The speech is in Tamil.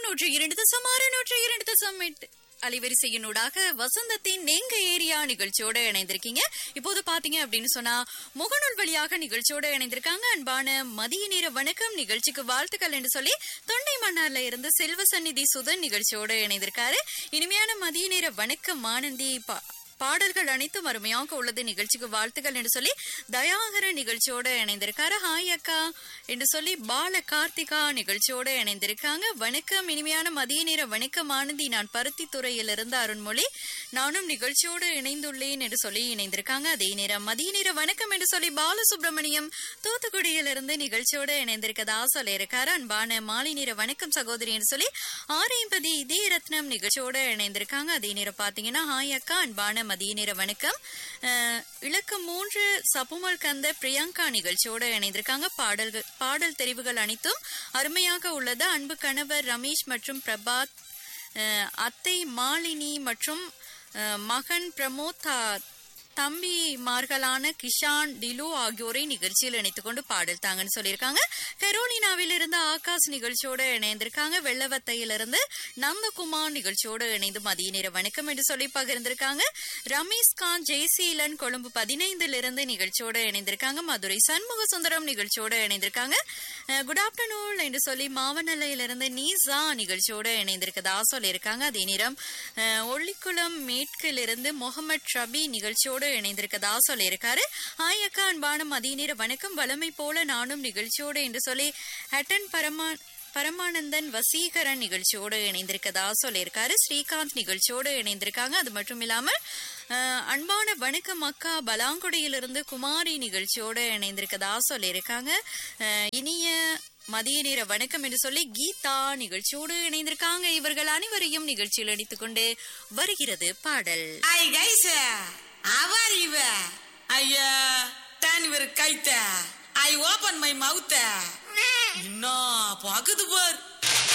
நூற்றி இரண்டு தசம் ஆறு நூற்றி இரண்டு தசம் எட்டு அலைவரிசையினூடாக வசந்தத்தின் நீங்க ஏரியா நிகழ்ச்சியோட இணைந்திருக்கீங்க இப்போது பாத்தீங்க அப்படின்னு சொன்னா முகநூல் வழியாக நிகழ்ச்சியோட இணைந்திருக்காங்க அன்பான மதிய நேர வணக்கம் நிகழ்ச்சிக்கு வாழ்த்துக்கள் என்று சொல்லி தொண்டை மன்னார்ல இருந்து செல்வ சந்நிதி சுதன் நிகழ்ச்சியோட இணைந்திருக்காரு இனிமையான மதிய நேர வணக்கம் ஆனந்தி பா- பாடல்கள் அனைத்தும் அருமையாக உள்ளது நிகழ்ச்சிக்கு வாழ்த்துக்கள் என்று சொல்லி தயாகர நிகழ்ச்சியோட இணைந்திருக்காரு ஹாய் அக்கா என்று சொல்லி பால கார்த்திகா நிகழ்ச்சியோட இணைந்திருக்காங்க வணக்கம் இனிமையான மதிய நேர வணக்கம் ஆனந்தி நான் பருத்தி துறையிலிருந்து அருண்மொழி நானும் நிகழ்ச்சியோடு இணைந்துள்ளேன் என்று சொல்லி இணைந்திருக்காங்க அதே நேரம் மதிய நேர வணக்கம் என்று சொல்லி பாலசுப்ரமணியம் தூத்துக்குடியிலிருந்து நிகழ்ச்சியோட இணைந்திருக்கதா சொல்லியிருக்காரு அன்பான மாலை நேர வணக்கம் சகோதரி என்று சொல்லி ஆரையம்பதி இதே ரத்னம் நிகழ்ச்சியோட இணைந்திருக்காங்க அதே நேரம் பாத்தீங்கன்னா ஹாய் அக்கா அன்பான மதிய நேர வணக்கம் அஹ், இலக்கம் மூன்று சப்புமல் கந்த பிரியங்கா நிகழ்ச்சியோட இணைந்திருக்காங்க பாடல்கள் பாடல் தெரிவுகள் அனைத்தும் அருமையாக உள்ளது அன்பு கணவர் ரமேஷ் மற்றும் பிரபாத் அஹ், அத்தை மாலினி மற்றும் அஹ், மகன் பிரமோத் தா- தம்பிமார்களான கிஷான் டிலு ஆகியோரை நிகழ்ச்சியில் இணைத்துக் கொண்டு பாடல் தாங்கன்னு சொல்லியிருக்காங்க கரோலினாவில் இருந்து ஆகாஷ் நிகழ்ச்சியோட இணைந்திருக்காங்க வெள்ளவத்தையிலிருந்து நந்தகுமார் நிகழ்ச்சியோடு இணைந்து மதிய நேர வணக்கம் என்று சொல்லி பகிர்ந்திருக்காங்க ரமேஷ்காந்த் ஜெய்சீலன் கொழும்பு பதினைந்துல இருந்து நிகழ்ச்சியோட இணைந்திருக்காங்க மதுரை சண்முக சுந்தரம் நிகழ்ச்சியோட இணைந்திருக்காங்க குட் ஆஃப்டர்நூன் என்று சொல்லி மாவனல்லையிலிருந்து நீசா நிகழ்ச்சியோட இணைந்திருக்கதா சொல்லியிருக்காங்க அதே நேரம் அஹ், ஒல்லிக்குளம் மேற்கிலிருந்து முகமது ஷபி நிகழ்ச்சியோடு இணைந்திருக்கதா சொல்லியிருக்காரு ஹாய் அக்கா அன்பான மதிய நேர வணக்கம் வளமை போல நானும் நிகழ்ச்சியோடு என்று சொல்லி ஹட்டன் பரமா பரமானந்தன் வசீகரன் நிகழ்ச்சியோடு இணைந்திருக்கதா சொல்லியிருக்காரு ஸ்ரீகாந்த் நிகழ்ச்சியோடு இணைந்திருக்காங்க அது மட்டும் இல்லாம அஹ், அன்பான வணக்கம் அக்கா பலாங்குடியிலிருந்து குமாரி நிகழ்ச்சியோடு இணைந்திருக்கதா சொல்லியிருக்காங்க அஹ், இனிய மதிய நேர வணக்கம் என்று சொல்லி கீதா நிகழ்ச்சியோடு இணைந்திருக்காங்க இவர்கள் அனைவரையும் நிகழ்ச்சியில் அடித்துக்கொண்டு வருகிறது பாடல் Hi guys, how are you? ஐயா turn your kite. I open my mouth. என்ன பாக்குது பார்